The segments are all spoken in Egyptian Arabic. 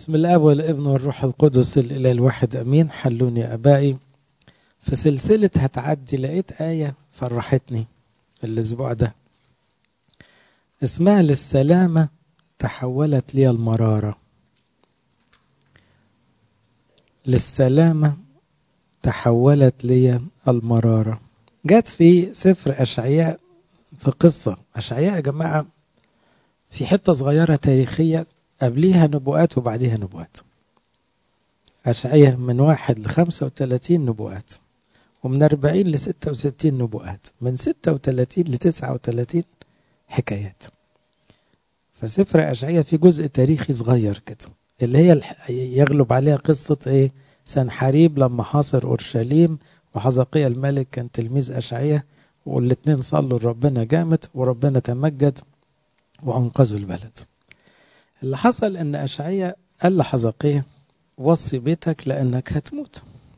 بسم الاب والابن والروح القدس الاله الواحد امين حلوني يا ابائي في سلسله هتعدي لقيت ايه فرحتني الاسبوع ده اسمها للسلامه تحولت لي المراره للسلامه تحولت لي المراره جت في سفر اشعياء في قصه اشعياء يا جماعه في حته صغيره تاريخيه قبليها نبوءات وبعديها نبوءات أشعية من واحد لخمسة وثلاثين نبوءات ومن أربعين لستة وستين نبوءات من ستة وثلاثين لتسعة وثلاثين حكايات فسفر أشعية في جزء تاريخي صغير كده اللي هي يغلب عليها قصة إيه سنحريب لما حاصر أورشليم وحزقية الملك كان تلميذ أشعية والاتنين صلوا لربنا جامد وربنا تمجد وأنقذوا البلد اللي حصل ان اشعياء قال لحزقية وصي بيتك لانك هتموت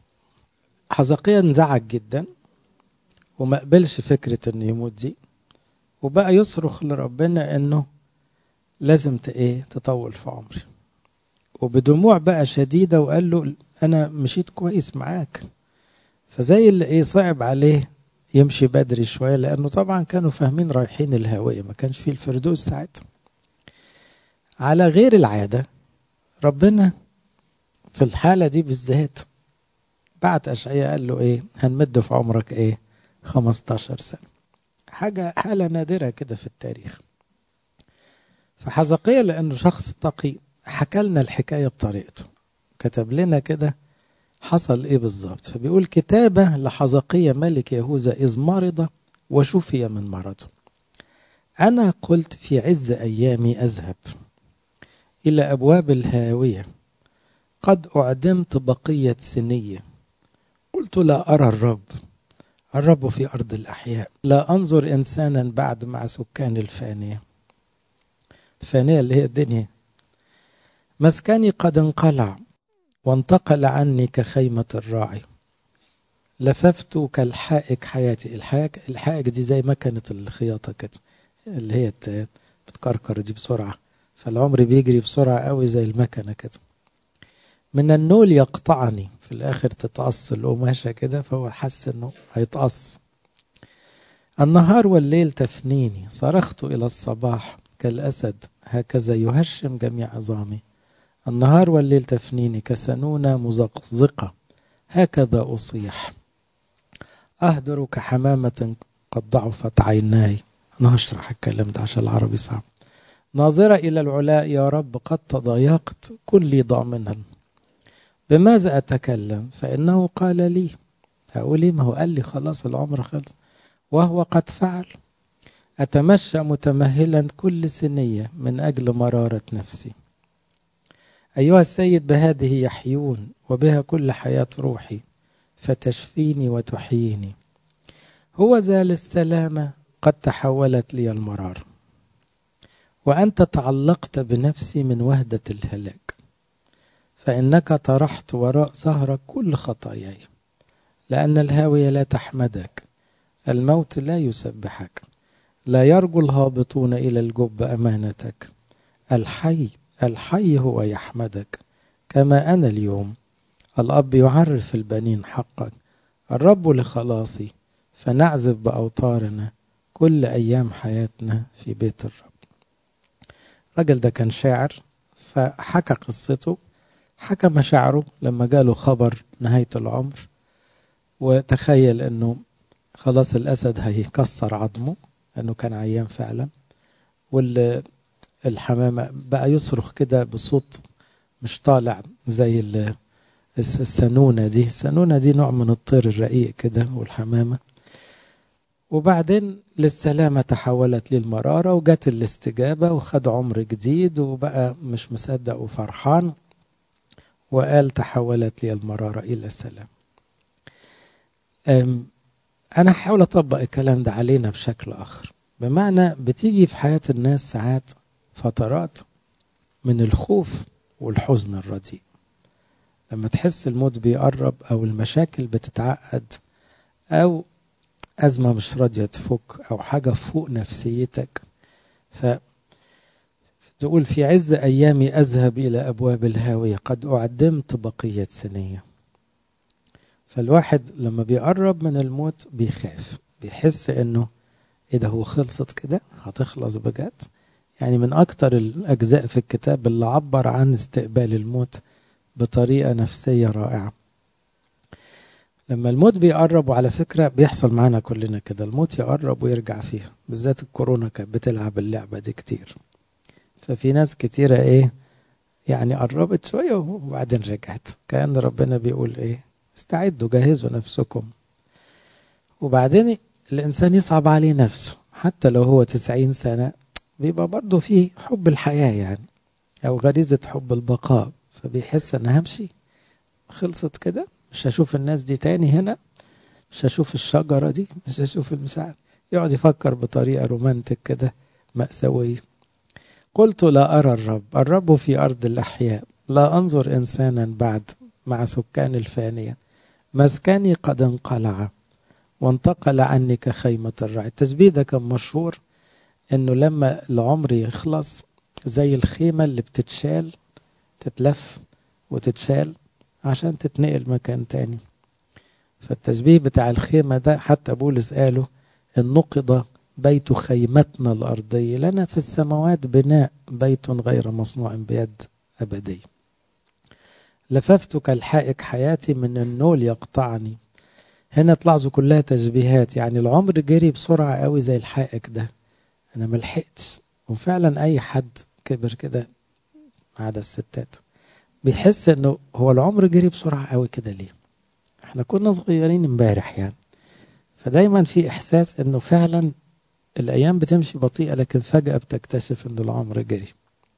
حزقية انزعج جدا وما قبلش فكرة انه يموت دي وبقى يصرخ لربنا انه لازم ايه تطول في عمري وبدموع بقى شديدة وقال له انا مشيت كويس معاك فزي اللي ايه صعب عليه يمشي بدري شوية لانه طبعا كانوا فاهمين رايحين الهاوية ما كانش فيه الفردوس ساعتها على غير العادة ربنا في الحالة دي بالذات بعت أشعياء قال له إيه هنمد في عمرك إيه 15 سنة حاجة حالة نادرة كده في التاريخ فحزقية لأنه شخص تقي حكى لنا الحكاية بطريقته كتب لنا كده حصل إيه بالظبط فبيقول كتابة لحزقية ملك يهوذا إذ مرض وشفي من مرضه أنا قلت في عز أيامي أذهب إلى أبواب الهاوية قد أعدمت بقية سنية قلت لا أرى الرب الرب في أرض الأحياء لا أنظر إنسانا بعد مع سكان الفانية الفانية اللي هي الدنيا مسكني قد انقلع وانتقل عني كخيمة الراعي لففت كالحائك حياتي الحائك الحائك دي زي مكنة الخياطة كده اللي هي بتكركر دي بسرعة فالعمر بيجري بسرعة قوي زي المكنة كده من النول يقطعني في الآخر تتقص القماشة كده فهو حس إنه هيتقص النهار والليل تفنيني صرخت إلى الصباح كالأسد هكذا يهشم جميع عظامي النهار والليل تفنيني كسنونة مزقزقة هكذا أصيح أهدر كحمامة قد ضعفت عيناي أنا هشرح الكلام ده عشان العربي صعب ناظرة إلى العلاء يا رب قد تضايقت كن لي ضامنا بماذا أتكلم فإنه قال لي أقول إيه ما هو قال لي خلاص العمر خلص وهو قد فعل أتمشى متمهلا كل سنية من أجل مرارة نفسي أيها السيد بهذه يحيون وبها كل حياة روحي فتشفيني وتحييني هو ذا للسلامة قد تحولت لي المرار وأنت تعلقت بنفسي من وهدة الهلاك فإنك طرحت وراء ظهرك كل خطاياي لأن الهاوية لا تحمدك الموت لا يسبحك لا يرجو الهابطون إلى الجب أمانتك الحي الحي هو يحمدك كما أنا اليوم الأب يعرف البنين حقك الرب لخلاصي فنعزف بأوتارنا كل أيام حياتنا في بيت الرب الراجل ده كان شاعر فحكى قصته حكى مشاعره لما جاله خبر نهاية العمر وتخيل انه خلاص الاسد هيكسر عظمه انه كان عيان فعلا والحمامة بقى يصرخ كده بصوت مش طالع زي السنونة دي السنونة دي نوع من الطير الرقيق كده والحمامة وبعدين للسلامة تحولت للمرارة وجت الاستجابة وخد عمر جديد وبقى مش مصدق وفرحان وقال تحولت لي المرارة إلى السلام أنا هحاول أطبق الكلام ده علينا بشكل آخر بمعنى بتيجي في حياة الناس ساعات فترات من الخوف والحزن الرديء لما تحس الموت بيقرب أو المشاكل بتتعقد أو أزمة مش راضية تفك أو حاجة فوق نفسيتك ف تقول في عز أيامي أذهب إلى أبواب الهاوية قد أعدمت بقية سنية فالواحد لما بيقرب من الموت بيخاف بيحس إنه إيه ده هو خلصت كده هتخلص بجد يعني من أكتر الأجزاء في الكتاب اللي عبر عن استقبال الموت بطريقة نفسية رائعة لما الموت بيقرب وعلى فكرة بيحصل معانا كلنا كده الموت يقرب ويرجع فيها بالذات الكورونا كانت بتلعب اللعبة دي كتير ففي ناس كتيرة ايه يعني قربت شوية وبعدين رجعت كأن ربنا بيقول ايه استعدوا جهزوا نفسكم وبعدين الإنسان يصعب عليه نفسه حتى لو هو تسعين سنة بيبقى برضه فيه حب الحياة يعني أو غريزة حب البقاء فبيحس أنا همشي خلصت كده مش هشوف الناس دي تاني هنا مش هشوف الشجرة دي مش هشوف المساعد يقعد يفكر بطريقة رومانتك كده مأساوية قلت لا أرى الرب الرب في أرض الأحياء لا أنظر إنسانا بعد مع سكان الفانية مسكني قد انقلع وانتقل عني كخيمة الرعي التسبيح ده كان مشهور انه لما العمر يخلص زي الخيمة اللي بتتشال تتلف وتتشال عشان تتنقل مكان تاني فالتشبيه بتاع الخيمة ده حتى بولس قاله النقض بيت خيمتنا الأرضية لنا في السماوات بناء بيت غير مصنوع بيد أبدي لففت كالحائك حياتي من النول يقطعني هنا تلاحظوا كلها تشبيهات يعني العمر جري بسرعة قوي زي الحائك ده أنا ملحقتش وفعلا أي حد كبر كده ما عدا الستات بيحس انه هو العمر جري بسرعه قوي كده ليه احنا كنا صغيرين امبارح يعني فدايما في احساس انه فعلا الايام بتمشي بطيئه لكن فجاه بتكتشف ان العمر جري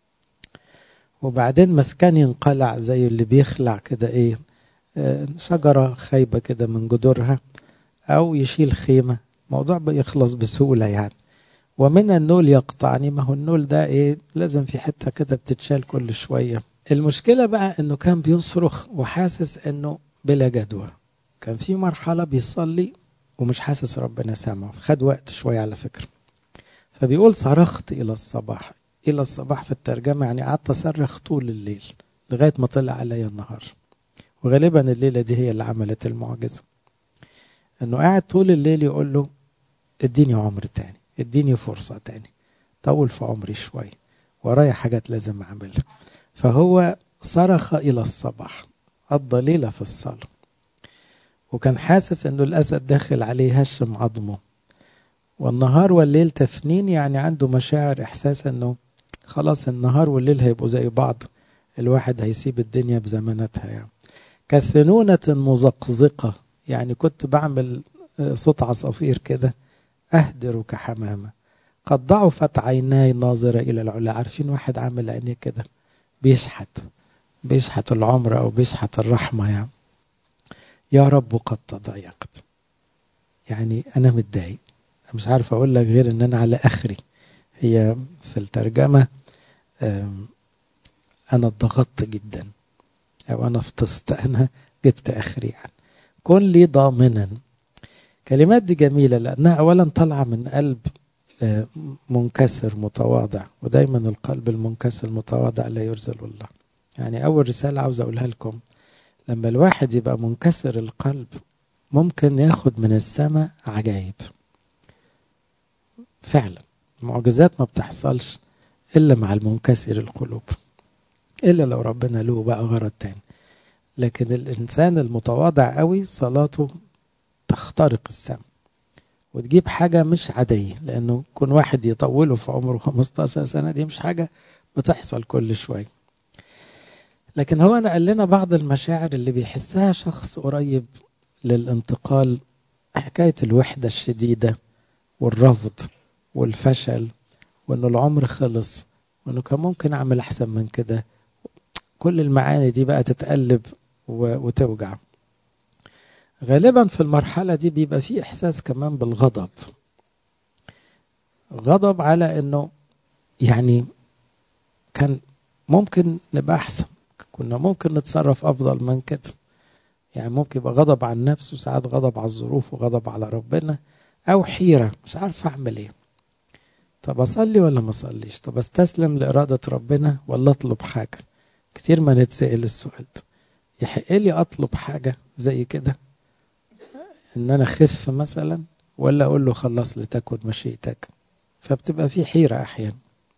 وبعدين مسكن ينقلع زي اللي بيخلع كده ايه آه شجره خايبه كده من جذورها او يشيل خيمه موضوع بيخلص بسهوله يعني ومن النول يقطعني ما هو النول ده ايه لازم في حته كده بتتشال كل شويه المشكلة بقى انه كان بيصرخ وحاسس انه بلا جدوى كان في مرحلة بيصلي ومش حاسس ربنا سامعه خد وقت شوية على فكرة فبيقول صرخت إلى الصباح إلى الصباح في الترجمة يعني قعدت أصرخ طول الليل لغاية ما طلع عليا النهار وغالبا الليلة دي هي اللي عملت المعجزة انه قاعد طول الليل يقول له اديني عمر تاني اديني فرصة تاني طول في عمري شوية ورايا حاجات لازم اعملها فهو صرخ إلى الصباح قضى ليلة في الصلاة وكان حاسس انه الاسد داخل عليه هشم عظمه والنهار والليل تفنين يعني عنده مشاعر احساس انه خلاص النهار والليل هيبقوا زي بعض الواحد هيسيب الدنيا بزمانتها يعني كسنونة مزقزقة يعني كنت بعمل صوت عصافير كده أهدر كحمامة قد ضعفت عيناي ناظرة إلى العلا عارفين واحد عامل عينيه كده بيشحت بيشحت العمر أو بيشحت الرحمة يعني يا رب قد تضايقت يعني أنا متضايق مش عارف أقول لك غير إن أنا على آخري هي في الترجمة أنا اتضغطت جدا أو أنا فطست أنا جبت آخري يعني كن لي ضامنا كلمات دي جميلة لأنها أولا طالعة من قلب منكسر متواضع ودايما القلب المنكسر المتواضع لا يرزل الله يعني أول رسالة عاوز أقولها لكم لما الواحد يبقى منكسر القلب ممكن ياخد من السماء عجائب فعلا المعجزات ما بتحصلش إلا مع المنكسر القلوب إلا لو ربنا له بقى غرض تاني لكن الإنسان المتواضع قوي صلاته تخترق السماء وتجيب حاجة مش عادية لأنه كون واحد يطوله في عمره 15 سنة دي مش حاجة بتحصل كل شوية لكن هو نقل لنا بعض المشاعر اللي بيحسها شخص قريب للانتقال حكاية الوحدة الشديدة والرفض والفشل وانه العمر خلص وانه كان ممكن اعمل احسن من كده كل المعاني دي بقى تتقلب وتوجع غالبا في المرحلة دي بيبقى في إحساس كمان بالغضب غضب على إنه يعني كان ممكن نبقى أحسن كنا ممكن نتصرف أفضل من كده يعني ممكن يبقى غضب عن نفسه ساعات غضب على الظروف وغضب على ربنا أو حيرة مش عارف أعمل إيه طب اصلي ولا ما اصليش طب استسلم لاراده ربنا ولا اطلب حاجه كتير ما نتسال السؤال ده يحق لي اطلب حاجه زي كده ان انا اخف مثلا ولا اقول له خلص لتكن مشيئتك فبتبقى في حيره احيانا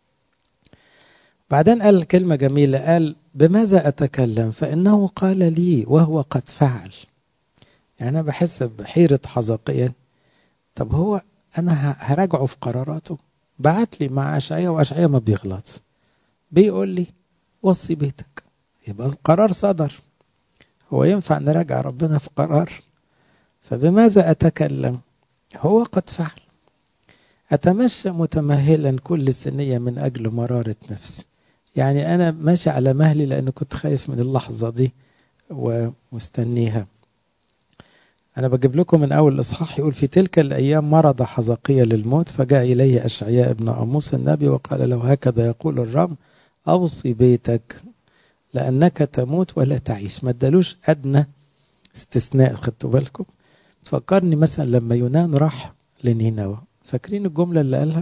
بعدين قال كلمه جميله قال بماذا اتكلم فانه قال لي وهو قد فعل يعني انا بحس بحيره حزقيا طب هو انا هراجعه في قراراته بعت لي مع اشعياء واشعياء ما بيغلطش بيقول لي وصي بيتك يبقى القرار صدر هو ينفع نراجع ربنا في قرار فبماذا اتكلم هو قد فعل اتمشى متمهلا كل سنيه من اجل مراره نفسي يعني انا ماشي على مهلي لان كنت خايف من اللحظه دي ومستنيها أنا بجيب لكم من أول الإصحاح يقول في تلك الأيام مرض حزقية للموت فجاء إليه أشعياء ابن أموس النبي وقال له هكذا يقول الرب أوصي بيتك لأنك تموت ولا تعيش ما ادالوش أدنى استثناء خدتوا بالكم تفكرني مثلا لما يونان راح لنينوى فاكرين الجملة اللي قالها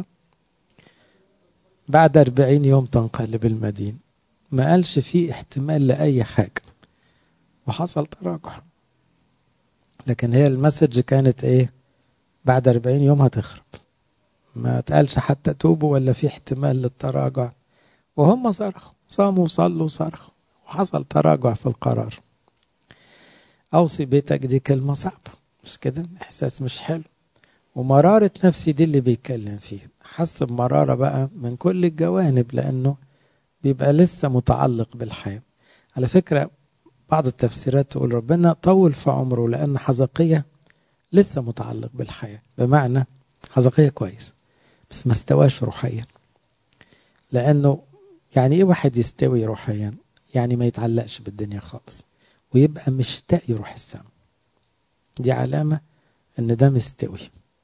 بعد أربعين يوم تنقلب المدينة ما قالش فيه احتمال لأي حاجة وحصل تراجع لكن هي المسج كانت ايه بعد 40 يوم هتخرب ما تقالش حتى توبوا ولا في احتمال للتراجع وهم صرخوا صاموا وصلوا وصرخوا وحصل تراجع في القرار اوصي بيتك دي كلمه صعبه مش كده احساس مش حلو ومرارة نفسي دي اللي بيتكلم فيه حس بمرارة بقى من كل الجوانب لأنه بيبقى لسه متعلق بالحياة على فكرة بعض التفسيرات تقول ربنا طول في عمره لأن حزقية لسه متعلق بالحياة بمعنى حزقية كويس بس ما استواش روحيا لأنه يعني إيه واحد يستوي روحيا يعني ما يتعلقش بالدنيا خالص ويبقى مشتاق يروح السماء دي علامة إن ده مستوي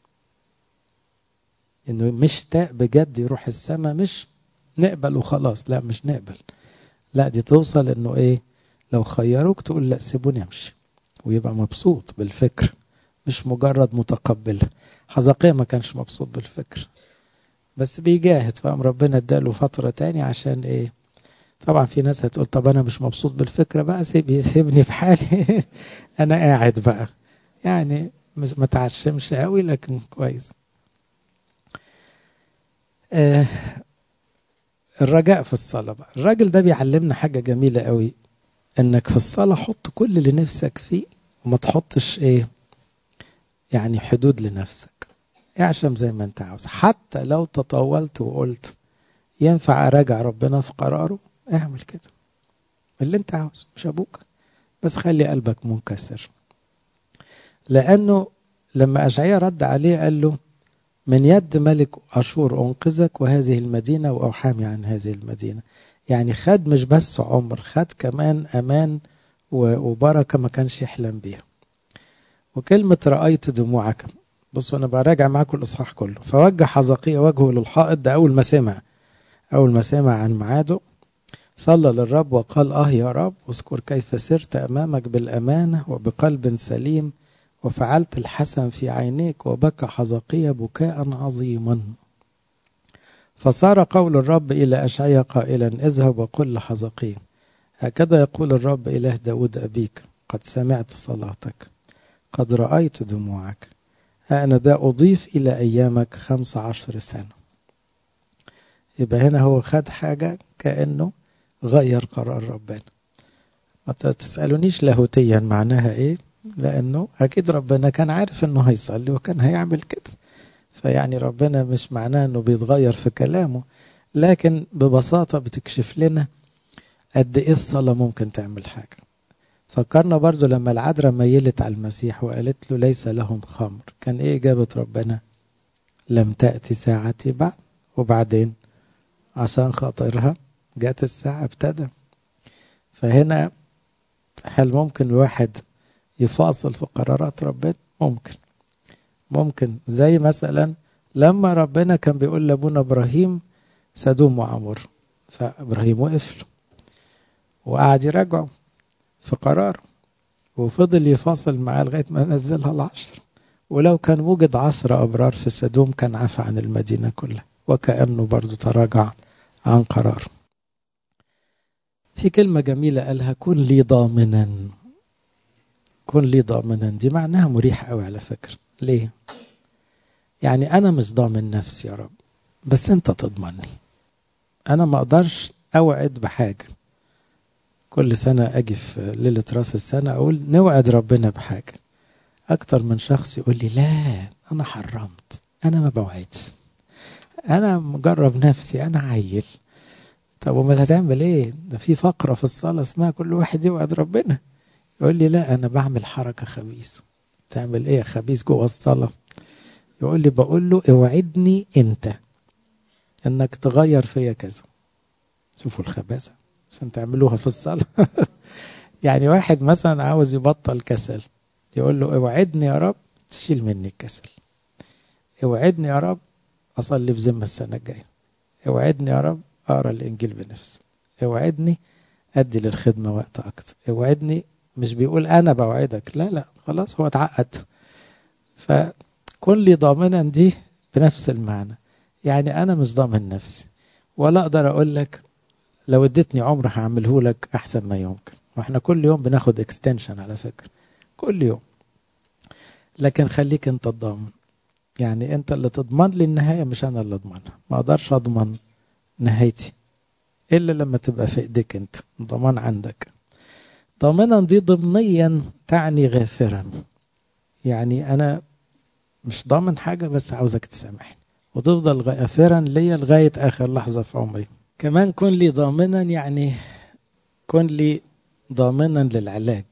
إنه مشتاق بجد يروح السماء مش نقبل وخلاص لا مش نقبل لا دي توصل إنه إيه لو خيروك تقول لا سيبوني امشي ويبقى مبسوط بالفكر مش مجرد متقبل حزقية ما كانش مبسوط بالفكر بس بيجاهد فقام ربنا اداله فترة تاني عشان ايه طبعا في ناس هتقول طب انا مش مبسوط بالفكرة بقى سيب سيبني في حالي انا قاعد بقى يعني ما تعشمش قوي لكن كويس آه الرجاء في الصلاة بقى الراجل ده بيعلمنا حاجة جميلة قوي انك في الصلاة حط كل اللي نفسك فيه وما تحطش ايه يعني حدود لنفسك اعشم زي ما انت عاوز حتى لو تطولت وقلت ينفع اراجع ربنا في قراره اعمل كده اللي انت عاوز مش ابوك بس خلي قلبك منكسر لانه لما اشعياء رد عليه قال له من يد ملك اشور انقذك وهذه المدينه واوحامي عن هذه المدينه يعني خد مش بس عمر خد كمان امان وبركه ما كانش يحلم بيها وكلمه رايت دموعك بصوا انا براجع معاكم الاصحاح كله فوجه حزقية وجهه للحائط ده اول ما سمع اول ما سمع عن ميعاده صلى للرب وقال اه يا رب اذكر كيف سرت امامك بالامانه وبقلب سليم وفعلت الحسن في عينيك وبكى حزقية بكاء عظيما فصار قول الرب إلى أشعيا قائلا اذهب وقل لحزقية هكذا يقول الرب إله داود أبيك قد سمعت صلاتك قد رأيت دموعك أنا ذا أضيف إلى أيامك خمس عشر سنة يبقى هنا هو خد حاجة كأنه غير قرار ربنا ما تسألونيش لاهوتيا معناها إيه لأنه أكيد ربنا كان عارف إنه هيصلي وكان هيعمل كده فيعني ربنا مش معناه إنه بيتغير في كلامه لكن ببساطة بتكشف لنا قد إيه الصلاة ممكن تعمل حاجة فكرنا برضو لما العذراء ميلت على المسيح وقالت له ليس لهم خمر كان ايه اجابة ربنا لم تأتي ساعتي بعد وبعدين عشان خاطرها جات الساعة ابتدى فهنا هل ممكن الواحد يفاصل في قرارات ربنا ممكن ممكن زي مثلا لما ربنا كان بيقول لابونا ابراهيم سدوم وعمر فابراهيم وقف وقعد يراجعه في قرار وفضل يفاصل معاه لغايه ما نزلها العشر ولو كان وجد عشرة أبرار في سدوم كان عفى عن المدينة كلها وكأنه برضو تراجع عن قراره في كلمة جميلة قالها كن لي ضامنا كن لي ضامنا دي معناها مريح قوي على فكرة ليه يعني أنا مش ضامن نفسي يا رب بس أنت تضمني أنا ما أقدرش أوعد بحاجة كل سنة أجي في ليلة راس السنة أقول نوعد ربنا بحاجة أكتر من شخص يقول لي لا أنا حرمت أنا ما بوعدش أنا مجرب نفسي أنا عيل طب امال هتعمل ايه؟ ده في فقرة في الصلاة اسمها كل واحد يوعد ربنا يقول لي لا أنا بعمل حركة خبيثة تعمل ايه يا خبيث جوه الصلاة؟ يقول لي بقول له اوعدني أنت إنك تغير فيا كذا شوفوا الخباثة عشان تعملوها في الصلاة يعني واحد مثلا عاوز يبطل كسل يقول له اوعدني يا رب تشيل مني الكسل اوعدني يا رب اصلي بذمه السنه الجايه اوعدني يا رب اقرا الانجيل بنفسي اوعدني ادي للخدمه وقت اكتر اوعدني مش بيقول انا بوعدك لا لا خلاص هو اتعقد فكن لي ضامنا دي بنفس المعنى يعني انا مش ضامن نفسي ولا اقدر اقول لك لو اديتني عمر هعمله لك احسن ما يمكن واحنا كل يوم بناخد اكستنشن على فكره كل يوم لكن خليك انت الضامن يعني انت اللي تضمن لي النهايه مش انا اللي اضمنها ما اقدرش اضمن نهايتي الا لما تبقى في ايديك انت ضمان عندك ضامنا دي ضمنيا تعني غافرا يعني انا مش ضامن حاجه بس عاوزك تسامحني وتفضل غافرا ليا لغايه اخر لحظه في عمري كمان كن لي ضامنا يعني كن لي ضامنا للعلاج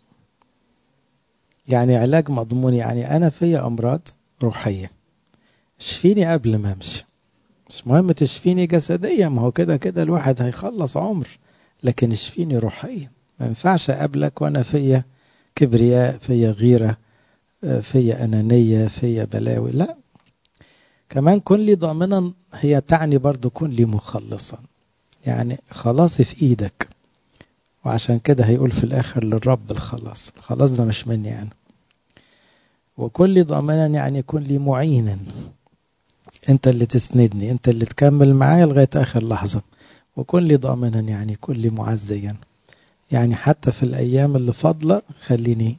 يعني علاج مضمون يعني انا فيا امراض روحيه اشفيني قبل ما امشي مش مهم تشفيني جسديا ما هو كده كده الواحد هيخلص عمر لكن اشفيني روحيا ما ينفعش اقابلك وانا فيا كبرياء فيا غيره فيا انانيه فيا بلاوي لا كمان كن لي ضامنا هي تعني برضو كن لي مخلصا يعني خلاصي في ايدك وعشان كده هيقول في الاخر للرب الخلاص الخلاص ده مش مني انا وكن لي ضامنا يعني كن لي معينا انت اللي تسندني انت اللي تكمل معايا لغايه اخر لحظه وكن لي ضامنا يعني كن لي معزيا يعني حتى في الايام اللي فاضله خليني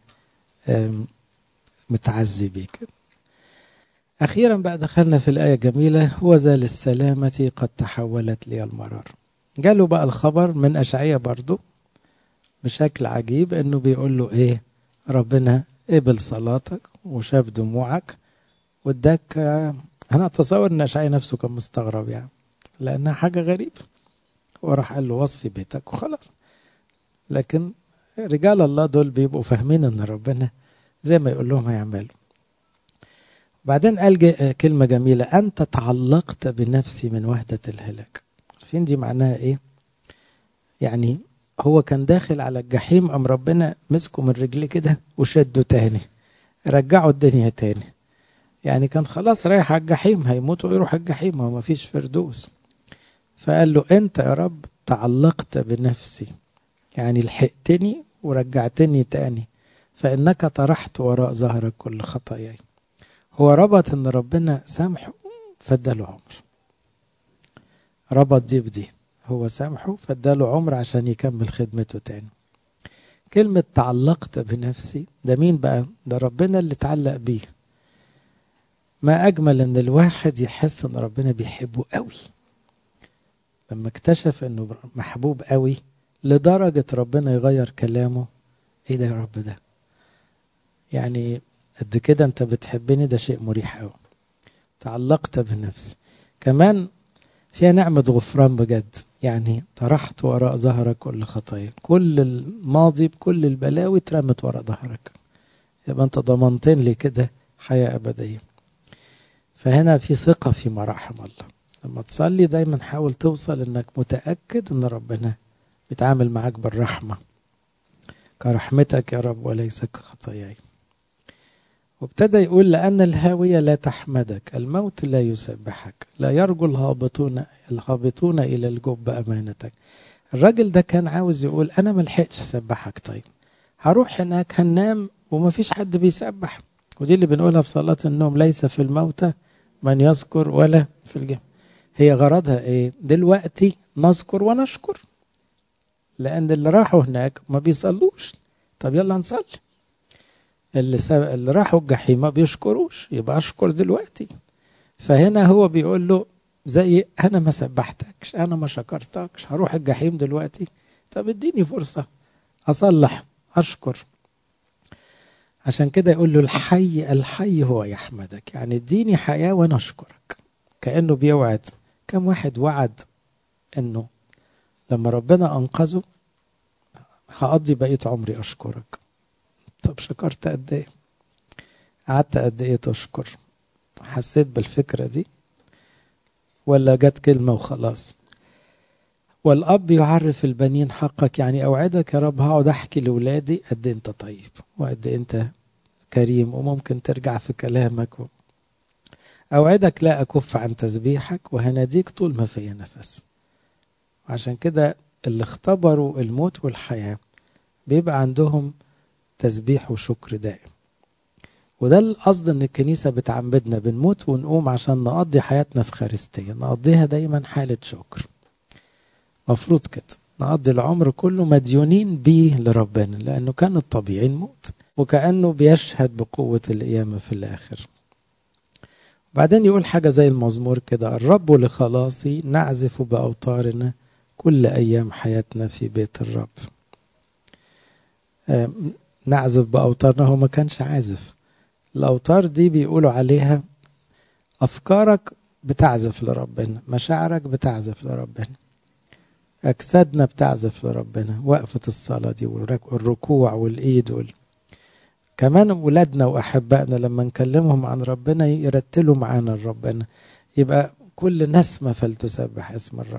متعزي بيك اخيرا بقى دخلنا في الايه جميله هو ذا للسلامه قد تحولت لي المرار جاله بقى الخبر من اشعياء برضو بشكل عجيب انه بيقول له ايه ربنا قبل صلاتك وشاف دموعك واداك انا اتصور ان اشعياء نفسه كان مستغرب يعني لانها حاجه غريبه وراح قال له وصي بيتك وخلاص لكن رجال الله دول بيبقوا فاهمين ان ربنا زي ما يقول لهم هيعملوا بعدين قال كلمة جميلة أنت تعلقت بنفسي من وحدة الهلاك عارفين دي معناها إيه؟ يعني هو كان داخل على الجحيم أم ربنا مسكه من رجليه كده وشده تاني رجعه الدنيا تاني يعني كان خلاص رايح على الجحيم هيموت ويروح الجحيم هو مفيش فردوس فقال له أنت يا رب تعلقت بنفسي يعني لحقتني ورجعتني تاني فإنك طرحت وراء ظهرك كل خطاياي هو ربط ان ربنا سامحه فاداله عمر ربط دي بدي هو سامحه فاداله عمر عشان يكمل خدمته تاني كلمة تعلقت بنفسي ده مين بقى ده ربنا اللي تعلق بيه ما أجمل إن الواحد يحس إن ربنا بيحبه قوي لما اكتشف إنه محبوب قوي لدرجة ربنا يغير كلامه إيه ده يا رب ده يعني قد كده انت بتحبني ده شيء مريح قوي تعلقت بنفسي كمان فيها نعمة غفران بجد يعني طرحت وراء ظهرك كل خطايا كل الماضي بكل البلاوي اترمت وراء ظهرك يبقى انت ضمنتين لي كده حياة أبدية فهنا في ثقة في مراحم الله لما تصلي دايما حاول توصل انك متأكد ان ربنا بيتعامل معاك بالرحمة كرحمتك يا رب وليس كخطاياي وابتدى يقول لأن الهاوية لا تحمدك الموت لا يسبحك لا يرجو الهابطون الهابطون إلى الجب أمانتك الراجل ده كان عاوز يقول أنا ملحقتش أسبحك طيب هروح هناك هننام ومفيش حد بيسبح ودي اللي بنقولها في صلاة النوم ليس في الموتى من يذكر ولا في الجنة هي غرضها ايه دلوقتي نذكر ونشكر لان اللي راحوا هناك ما بيصلوش طب يلا نصلي اللي, سب... اللي راحوا الجحيم ما بيشكروش يبقى اشكر دلوقتي فهنا هو بيقول له زي انا ما سبحتكش انا ما شكرتكش هروح الجحيم دلوقتي طب اديني فرصه اصلح اشكر عشان كده يقول له الحي الحي هو يحمدك يعني اديني حياه وانا اشكرك كانه بيوعد كم واحد وعد انه لما ربنا انقذه هقضي بقيه عمري اشكرك طب شكرت قد ايه قعدت قد ايه تشكر حسيت بالفكره دي ولا جت كلمه وخلاص والاب يعرف البنين حقك يعني اوعدك يا رب هقعد احكي لاولادي قد انت طيب وقد انت كريم وممكن ترجع في كلامك اوعدك لا اكف عن تسبيحك وهناديك طول ما فيا نفس عشان كده اللي اختبروا الموت والحياه بيبقى عندهم تسبيح وشكر دائم وده القصد ان الكنيسة بتعمدنا بنموت ونقوم عشان نقضي حياتنا في خارستية نقضيها دايما حالة شكر مفروض كده نقضي العمر كله مديونين بيه لربنا لأنه كان الطبيعي نموت وكأنه بيشهد بقوة القيامة في الآخر بعدين يقول حاجة زي المزمور كده الرب لخلاصي نعزف بأوتارنا كل أيام حياتنا في بيت الرب نعزف بأوتارنا هو ما كانش عازف الأوتار دي بيقولوا عليها أفكارك بتعزف لربنا مشاعرك بتعزف لربنا أجسادنا بتعزف لربنا وقفة الصلاة دي والركوع والإيد وال... كمان ولادنا وأحبائنا لما نكلمهم عن ربنا يرتلوا معانا لربنا يبقى كل نسمة فلتسبح اسم الرب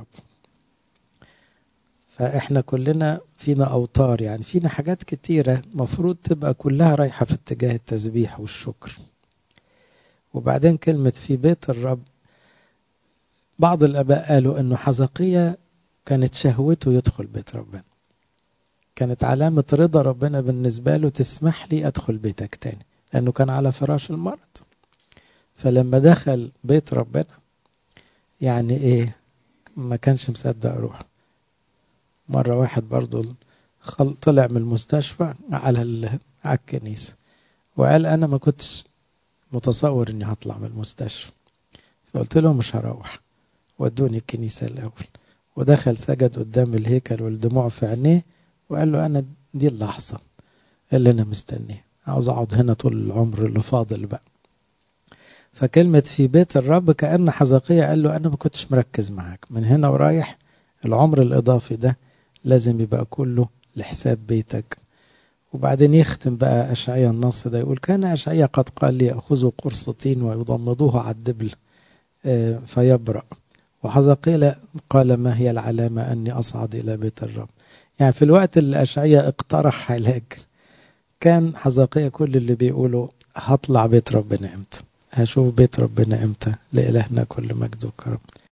فاحنا كلنا فينا اوتار يعني فينا حاجات كتيره مفروض تبقى كلها رايحه في اتجاه التسبيح والشكر وبعدين كلمه في بيت الرب بعض الاباء قالوا انه حزقية كانت شهوته يدخل بيت ربنا كانت علامة رضا ربنا بالنسبة له تسمح لي أدخل بيتك تاني لأنه كان على فراش المرض فلما دخل بيت ربنا يعني إيه ما كانش مصدق روحه مرة واحد برضو طلع من المستشفى على على الكنيسة وقال أنا ما كنتش متصور إني هطلع من المستشفى فقلت له مش هروح ودوني الكنيسة الأول ودخل سجد قدام الهيكل والدموع في عينيه وقال له أنا دي اللحظة اللي أنا مستنيه عاوز أقعد هنا طول العمر اللي فاضل بقى فكلمة في بيت الرب كأن حزقية قال له أنا ما كنتش مركز معاك من هنا ورايح العمر الإضافي ده لازم يبقى كله لحساب بيتك وبعدين يختم بقى أشعيا النص ده يقول كان أشعيا قد قال لي أخذوا قرص طين ويضمضوه على الدبل فيبرأ وحزقيل قال ما هي العلامة أني أصعد إلى بيت الرب يعني في الوقت اللي أشعيا اقترح علاج كان حزقية كل اللي بيقولوا هطلع بيت ربنا امتى هشوف بيت ربنا امتى لإلهنا كل مجد وكرم